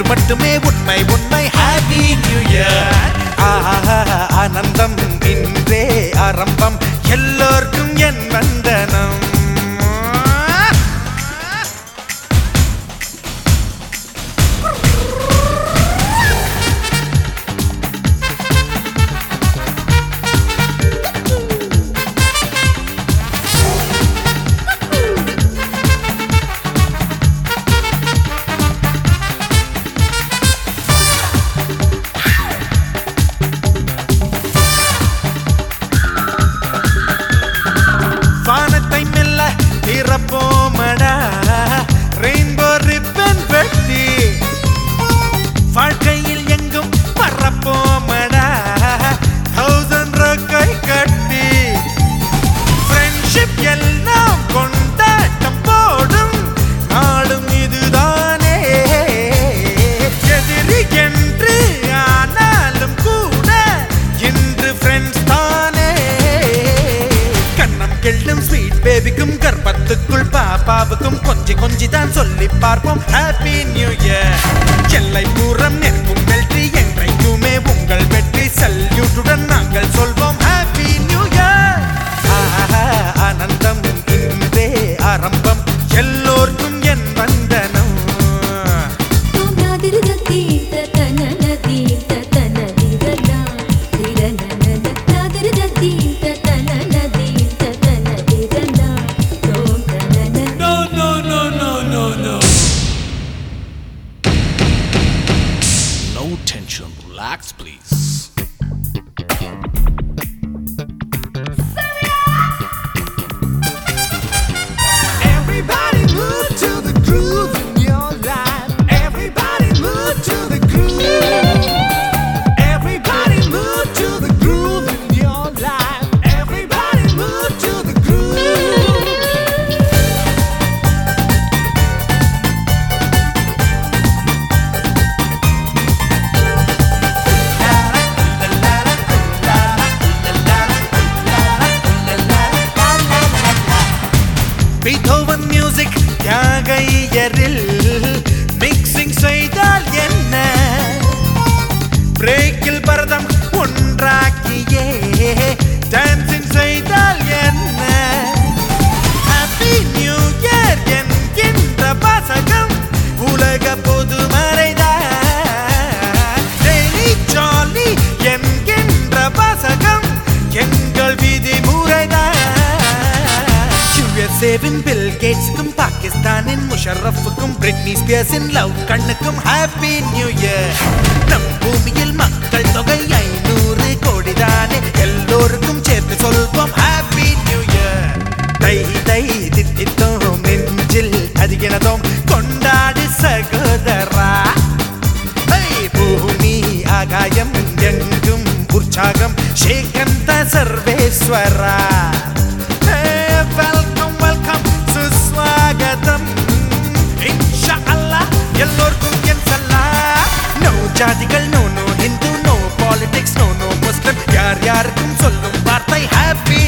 மட்டுமே உண்மை உண்மை ஹாப்பி நியூ இயர் ஆனந்தம் இன்றே ஆரம்பம் எல்லோர்க்கும் என் வந்தனம் வானத்தை மெல்ல திறப்போமடா ரெயின்போ ரிப்பன் வெட்டி வாழ்க்கையில் எங்கும் பறப்போமடா தௌசண்ட் ரக்கை கட்டி ஃப்ரெண்ட்ஷிப் எல்லாம் கொண்டாட்டம் போடும் நாளும் இதுதானே எதிரி என்று ஆனாலும் கூட இன்று ஃப்ரெண்ட்ஸ் தானே கண்ணம் கெள்ளும் ஸ்வீட் பேபிக்கும் கர்ப்பத்துக்குள் பாப்பாவுக்கும் கொஞ்சி கொஞ்சி தான் சொல்லி பார்ப்போம் ஹாப்பி நியூ இயர் எல்லை பூரம் நெருப்பும் வெற்றி என்றைக்குமே உங்கள் வெற்றி சல்யூட்டுடன் நாங்கள் சொல்வோம் ஹாப்பி நியூ இயர் ஆனந்தம் இன்றே ஆரம்பம் எல்லோர்க்கும் என் வந்தனம் No, no, no, no, no, no. No tension. Relax, please. Everybody move to the groove in your life. Everybody move to the groove. Everybody move to the groove in your life. Everybody move to the groove. Beethoven music தியாகையரில் mixing செய்தால் என்ன பிரேக்கில் பரதம் ஒன்றாக்கியே dancing செய்தால் என்ன happy new year என்கின்ற வாசகம் உலக பொதுமறைதான் daily jolly என்கின்ற வாசகம் எங்கள் விதிமுறைதான் யுஎஸ்ஏவின் பில் கேட்ஸுக்கும் பாகிஸ்தானின் முஷரஃபுக்கும் பிரிட்னி ஸ்பியர்ஸின் லவ் கண்ணுக்கும் ஹாப்பி நியூ இயர் நம் பூமியில் மக்கள் தொகை ஐநூறு கோடி தானே எல்லோருக்கும் சேர்த்து சொல்வோம் ஹாப்பி நியூ இயர் தை தை தித்தித்தோம் நெஞ்சில் அதிகினதோம் கொண்டாடு சகோதரா ஹை, பூமி ஆகாயம் எங்கும் உற்சாகம் ஸ்ரீகந்த சர்வேஸ்வரா வெல்கம் வெல்கம் சுஸ்வாகதம் இன்ஷா அல்லாஹ் எல்லோருக்கும் என் சல்லா நோ ஜாதிகள் no no Hindu no politics no no Muslim யார் யாருக்கும் சொல்லும் வார்த்தை ஹாப்பி